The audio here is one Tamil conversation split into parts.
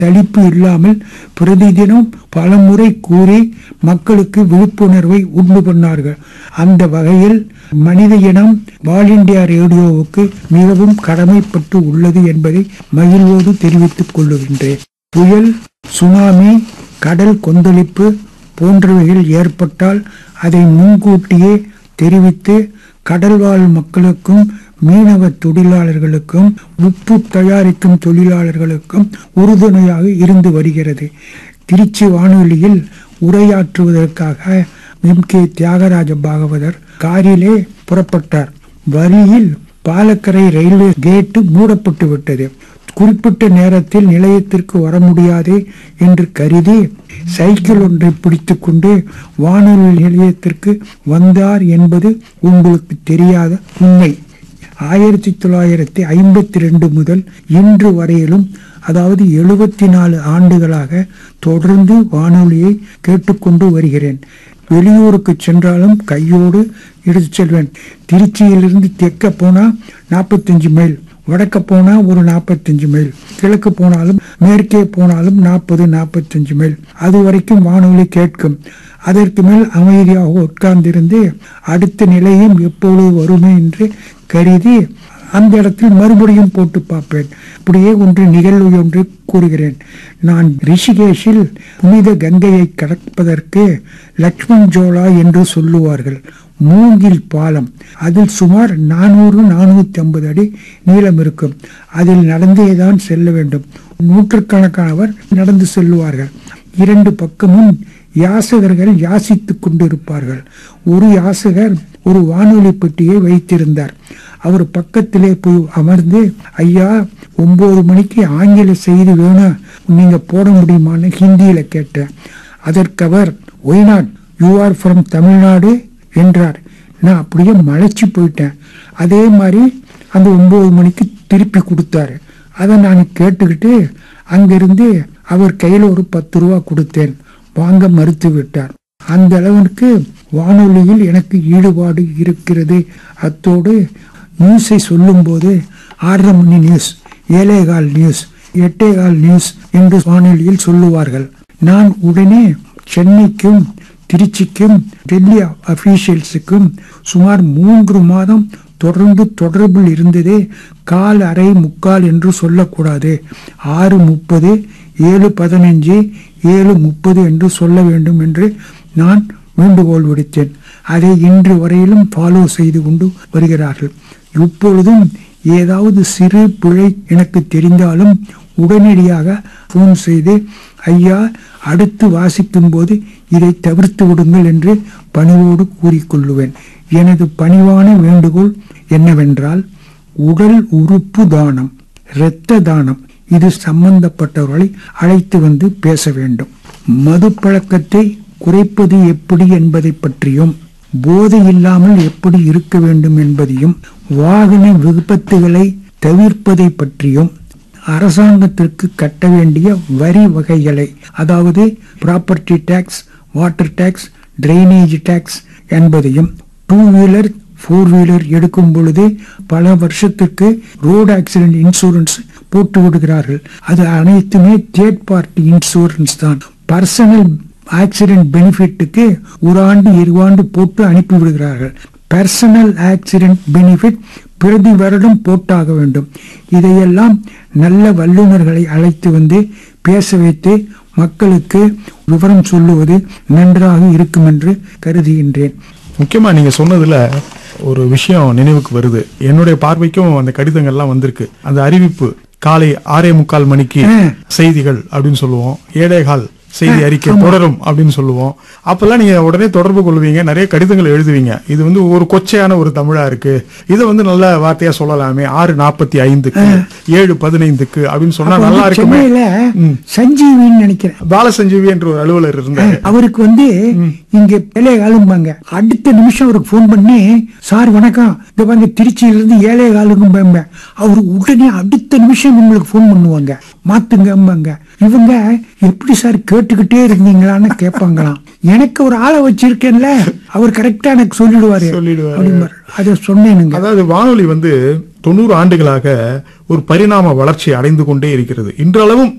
தளிப்பு இல்லாமல் பிரதிதினம் பலமுறை கூறி மக்களுக்கு விழிப்புணர்வை உண்டு பண்ணார்கள் அந்த வகையில் மனித இனம் ஆல் இண்டியா ரேடியோவுக்கு மிகவும் கடமைப்பட்டு உள்ளது என்பதை மகிழ்வோடு தெரிவித்துக் கொள்ளுகின்றேன் புயல் சுனாமி கடல் கொந்தளிப்பு போன்றவைகள் ஏற்பட்டால் அதை முன்கூட்டியே தெரிவித்து கடல்வாழ் மக்களுக்கும் மீனவ தொழிலாளர்களுக்கும் உப்பு தயாரிக்கும் தொழிலாளர்களுக்கும் உறுதுணையாக இருந்து வருகிறது திருச்சி வானொலியில் உரையாற்றுவதற்காக எம் கே தியாகராஜ பாகவதர் காரிலே புறப்பட்டார் வழியில் பாலக்கரை ரயில்வே கேட்டு மூடப்பட்டு விட்டது குறிப்பிட்ட நேரத்தில் நிலையத்திற்கு வர முடியாது என்று கருதி சைக்கிள் ஒன்றை பிடித்துக்கொண்டு வானொலி நிலையத்திற்கு வந்தார் என்பது உங்களுக்கு தெரியாத உண்மை ஆயிரத்தி தொள்ளாயிரத்தி ஐம்பத்தி ரெண்டு முதல் இன்று வரையிலும் அதாவது எழுபத்தி நாலு ஆண்டுகளாக தொடர்ந்து வானொலியை கேட்டுக்கொண்டு வருகிறேன் வெளியூருக்கு சென்றாலும் கையோடு எடுத்து செல்வேன் திருச்சியிலிருந்து தெற்க போனா நாற்பத்தஞ்சு மைல் வடக்க போனா ஒரு நாற்பத்தஞ்சு மைல் கிழக்கு போனாலும் மேற்கே போனாலும் நாற்பது நாற்பத்தஞ்சு மைல் அது வரைக்கும் வானொலி கேட்கும் அதற்கு மேல் அமைதியாக உட்கார்ந்திருந்து அடுத்த நிலையம் எப்பொழுது வருமே என்று கருதி அந்த இடத்தில் மறுபடியும் போட்டு பார்ப்பேன் இப்படியே ஒன்று நிகழ்வு ஒன்று கூறுகிறேன் நான் ரிஷிகேஷில் புனித கங்கையை கடப்பதற்கு லக்ஷ்மண் ஜோலா என்று சொல்லுவார்கள் மூங்கில் பாலம் அதில் சுமார் நானூறு நானூற்றி ஐம்பது அடி நீளம் இருக்கும் அதில் நடந்தே தான் செல்ல வேண்டும் நூற்றுக்கணக்கானவர் நடந்து செல்லுவார்கள் இரண்டு பக்கமும் யாசகர்கள் யாசித்துக் கொண்டிருப்பார்கள் ஒரு யாசகர் ஒரு வானொலி பெட்டியை வைத்திருந்தார் அவர் பக்கத்திலே போய் அமர்ந்து ஐயா ஒன்பது மணிக்கு ஆங்கில செய்தி வேணும் நீங்க போட முடியுமான்னு ஹிந்தியில கேட்டேன் அதற்கு அவர் why not you are from Tamil Nadu என்றார் நான் அப்படியே மலைச்சு போயிட்டேன் அதே மாதிரி அந்த ஒன்பது மணிக்கு திருப்பி கொடுத்தாரு அதை நான் கேட்டுக்கிட்டு அங்கிருந்து அவர் கையில் ஒரு பத்து ரூபா கொடுத்தேன் வாங்க மறுத்து விட்டார் அந்த அளவிற்கு வானொலியில் எனக்கு ஈடுபாடு இருக்கிறது அத்தோடு நியூஸை சொல்லும்போது ஆறரை மணி நியூஸ் ஏழேகால் நியூஸ் எட்டேகால் நியூஸ் என்று வானொலியில் சொல்லுவார்கள் நான் உடனே சென்னைக்கும் திருச்சிக்கும் டெல்லி அபிஷியல்ஸுக்கும் சுமார் மூன்று மாதம் தொடர்ந்து தொடர்பில் இருந்ததே கால் அரை முக்கால் என்று சொல்லக்கூடாது ஆறு முப்பது ஏழு பதினஞ்சு ஏழு முப்பது என்று சொல்ல வேண்டும் என்று நான் வேண்டுகோள் விடுத்தேன் அதை இன்று வரையிலும் ஃபாலோ செய்து கொண்டு வருகிறார்கள் இப்பொழுதும் ஏதாவது சிறு பிழை எனக்கு தெரிந்தாலும் உடனடியாக ஃபோன் செய்து ஐயா அடுத்து வாசிக்கும் போது இதை தவிர்த்து விடுங்கள் என்று பணிவோடு கூறிக்கொள்ளுவேன் எனது பணிவான வேண்டுகோள் என்னவென்றால் உடல் உறுப்பு தானம் இரத்த தானம் இது சம்பந்தப்பட்டவர்களை அழைத்து வந்து பேச வேண்டும் மது பழக்கத்தை குறைப்பது எப்படி என்பதை பற்றியும் போதை இல்லாமல் எப்படி இருக்க வேண்டும் என்பதையும் வாகன விபத்துகளை தவிர்ப்பதை பற்றியும் அரசாங்கத்திற்கு கட்ட வேண்டிய வரி வகைகளை அதாவது property tax water tax drainage tax என்பதையும் டூ வீலர் ஃபோர் வீலர் எடுக்கும் பொழுது பல வருஷத்துக்கு ரோடு ஆக்சிடென்ட் இன்சூரன்ஸ் போட்டு விடுகிறார்கள் அது அனைத்துமே தேர்ட் பார்ட்டி இன்சூரன்ஸ் தான் பர்சனல் ஆக்சிடென்ட் பெனிஃபிட்டுக்கு ஒரு ஆண்டு இரு ஆண்டு போட்டு அனுப்பி விடுகிறார்கள் பர்சனல் ஆக்சிடென்ட் பெனிஃபிட் பிரதி வருடம் போட்டாக வேண்டும் இதையெல்லாம் நல்ல வல்லுநர்களை அழைத்து வந்து பேச வைத்து மக்களுக்கு விவரம் சொல்லுவது நன்றாக இருக்கும் என்று கருதுகின்றேன் முக்கியமா நீங்க சொன்னதுல ஒரு விஷயம் நினைவுக்கு வருது என்னுடைய பார்வைக்கும் அந்த கடிதங்கள்லாம் வந்திருக்கு அந்த அறிவிப்பு காலை ஆறே முக்கால் மணிக்கு செய்திகள் அப்படின்னு சொல்லுவோம் ஏழேகால் செய்தி அறிக்கை தொடரும் அப்படின்னு சொல்லுவோம் அப்பெல்லாம் நீங்க உடனே தொடர்பு கொள்வீங்க நிறைய கடிதங்கள் எழுதுவீங்க இது வந்து ஒரு கொச்சையான ஒரு தமிழா இருக்கு இதை வந்து நல்ல வார்த்தையா சொல்லலாமே ஆறு நாற்பத்தி ஐந்துக்கு ஏழு பதினைந்துக்கு அப்படின்னு சொன்னா அப்ப நல்லா வந்து இருக்குமே சென்னையில சஞ்சீவின்னு நினைக்கிறேன் பாலசஞ்சீவி என்ற ஒரு அலுவலர் இருந்தாரு அவருக்கு வந்து இங்க ஏழை காலும்பாங்க அடுத்த நிமிஷம் அவருக்கு ஃபோன் பண்ணி சார் வணக்கம் இந்த பாருங்க திருச்சியில இருந்து ஏழை காலுக்கும் பாங்க அவர் உடனே அடுத்த நிமிஷம் உங்களுக்கு ஃபோன் பண்ணுவாங்க மாத்துங்கம்பாங்க இவங்க எப்படி சார் கேட்டுக்கிட்டே இருந்தீங்களான்னு கேட்பாங்களாம் எனக்கு ஒரு ஆளை வச்சிருக்கேன்ல அவர் கரெக்டா எனக்கு சொல்லிடுவாரு சொல்லிடுவாரு. அப்படிம்பாரு. அதை சொன்னேனுங்க அதாவது வானொலி வந்து தொண்ணூறு ஆண்டுகளாக ஒரு பரிணாம வளர்ச்சி அடைந்து கொண்டே இருக்கிறது இன்றளவும்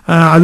அஹ், அது